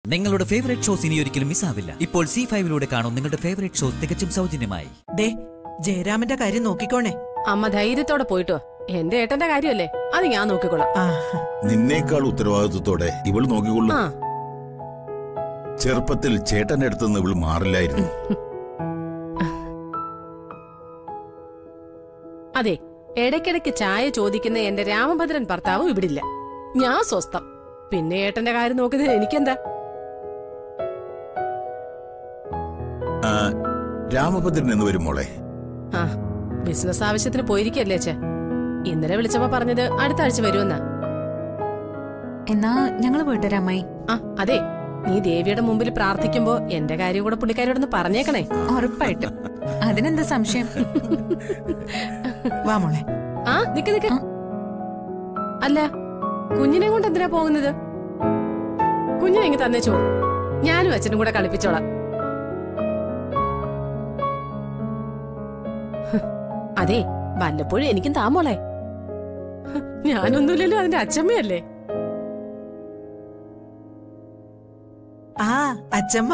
നിങ്ങളുടെ favourite shows ഇനി ഒരിക്കലും മിസ്സാവില്ല ഇപ്പോൾ സി ഫൈവിലൂടെ കാണും നിങ്ങളുടെ ഫേവറേറ്റ് ഷോസ് തികച്ചും സൗജന്യമായി ദേ ജയരാമന്റെ കാര്യം നോക്കിക്കോണേ അമ്മ ധൈര്യത്തോടെ പോയിട്ടോ എന്റെ ഏട്ടന്റെ കാര്യമല്ലേ അത് ഞാൻ നോക്കിക്കോളാം ആ നിന്നേക്കാൾ ഉത്തരവാദിത്വത്തോടെ ഇവൾ നോക്കിക്കൊള്ളും ആ ചെറുപ്പത്തിൽ ചേട്ടന്റെ അടുത്തുനിന്ന് ഇവൾ മാറില്ലായിരുന്നു അതെ ഇടയ്ക്കിടയ്ക്ക് ചായ ചോദിക്കുന്ന എന്റെ രാമഭദ്രൻ ഭർത്താവും ഇവിടില്ല ഞാൻ സ്വസ്ഥം പിന്നെ ഏട്ടന്റെ കാര്യം നോക്കുന്നത് എനിക്കെന്താ ആ, രാമഭദ്രൻ എന്ന് വരും മോളെ ആ ബിസിനസ് ആവശ്യത്തിന് പോയിരിക്കല്ലേ അച്ഛ ഇന്നലെ വിളിച്ചപ്പോ പറഞ്ഞത് അടുത്ത ആഴ്ച വരുമെന്നാ എന്നാ ഞങ്ങള് പോയിട്ട് വരാം അമ്മായി ആ അതെ നീ ദേവിയുടെ മുമ്പിൽ പ്രാർത്ഥിക്കുമ്പോ എന്റെ കാര്യം കൂടെ പുള്ളിക്കാരോടൊന്ന് പറഞ്ഞേക്കണേ ഉറപ്പായിട്ടും അതിനെന്താ സംശയം വാ മോളെ ആ നിക്ക് നിക്ക് അല്ല കുഞ്ഞിനെ കൊണ്ട് എന്തിനാ പോകുന്നത് കുഞ്ഞിനെ ഇങ്ങ് തന്നേച്ചോ ഞാനും അച്ഛനും കൂടെ കളിപ്പിച്ചോളാം ഹ്, അതെ വല്ലപ്പോഴും എനിക്കും താമോളെ ഹ്, ഞാനൊന്നുമില്ലല്ലോ അതിന്റെ അച്ഛമ്മയല്ലേ ആ അച്ചമ്മ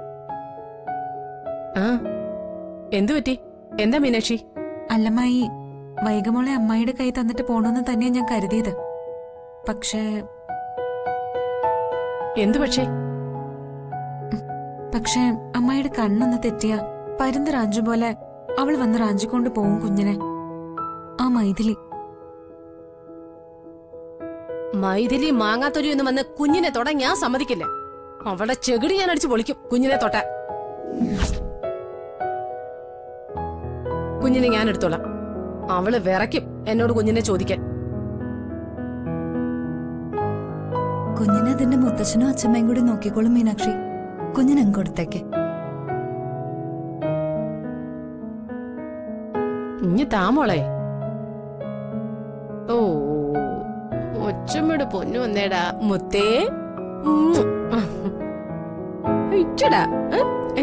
ആ എന്തു പറ്റി എന്താ മീനാക്ഷി അല്ലമ്മായി വൈകമോളെ അമ്മായിയുടെ കൈ തന്നിട്ട് പോണോന്ന് തന്നെയാ ഞാൻ കരുതിയത് പക്ഷേ എന്തു പക്ഷേ പക്ഷേ അമ്മായിയുടെ കണ്ണൊന്ന് തെറ്റിയ പരുന്ത് റാഞ്ചു പോലെ അവൾ വന്ന് റാഞ്ചിക്കൊണ്ട് പോവും കുഞ്ഞിനെ ആ മൈഥിലി മൈഥിലി മാങ്ങാത്തൊരി എന്ന് വന്ന് കുഞ്ഞിനെ തൊടാൻ ഞാൻ സമ്മതിക്കില്ല അവളുടെ ചെകിടി ഞാൻ അടിച്ചു പൊളിക്കും കുഞ്ഞിനെ തൊട്ട കുഞ്ഞിനെ ഞാൻ എടുത്തോളാം അവള് വിറയ്ക്കും എന്നോട് കുഞ്ഞിനെ ചോദിക്കാൻ കുഞ്ഞിനെ അതിന്റെ മുത്തച്ഛനും അച്ഛമ്മയും കൂടി നോക്കിക്കോളും മീനാക്ഷി കുഞ്ഞിനങ്ങ് കൊടുത്തേക്ക് ഇഞ്ഞി താമോളെ ഓ ഒച്ചമ്മയുടെ പൊന്നു വന്നേടാ മുത്തേ ഉം. ഇച്ചടാ ഏ?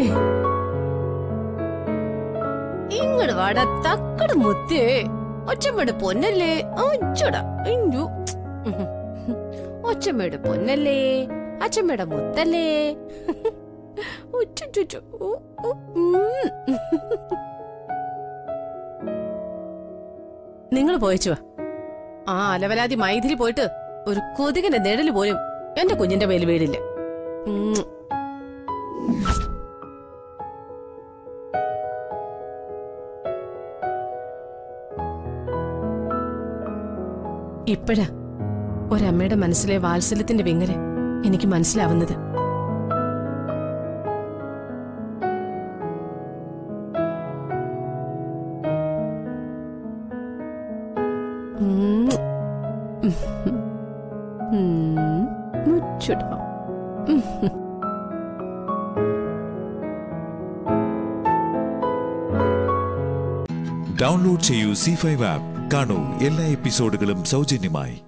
ഇങ്ങട് വാടാ തക്കട് മുത്തേ ഒച്ചമ്മയുടെ പൊന്നല്ലേ ഒച്ചടാ ഇഞ്ചു ഒച്ചമ്മയുടെ പൊന്നല്ലേ അച്ചമ്മയുടെ മുത്തല്ലേ ഉച്ചു നിങ്ങൾ പോയച്ചു ആ അലവലാതി മൈഥിലി പോയിട്ട് ഒരു കൊതുകിന്റെ നിഴല് പോലും എന്റെ കുഞ്ഞിന്റെ മേൽ വീടില്ല ഉം. ഇപ്പഴാ ഒരമ്മയുടെ മനസ്സിലെ വാത്സല്യത്തിന്റെ വിങ്ങല് എനിക്ക് മനസ്സിലാവുന്നത് ഉം. ഉം. മുച്ചുടാ. ഉം. ഡൗൺലോഡ് ചെയ്യൂ സി ഫൈവ് ആപ്പ് കാണൂ എല്ലാ എപ്പിസോഡുകളും സൗജന്യമായി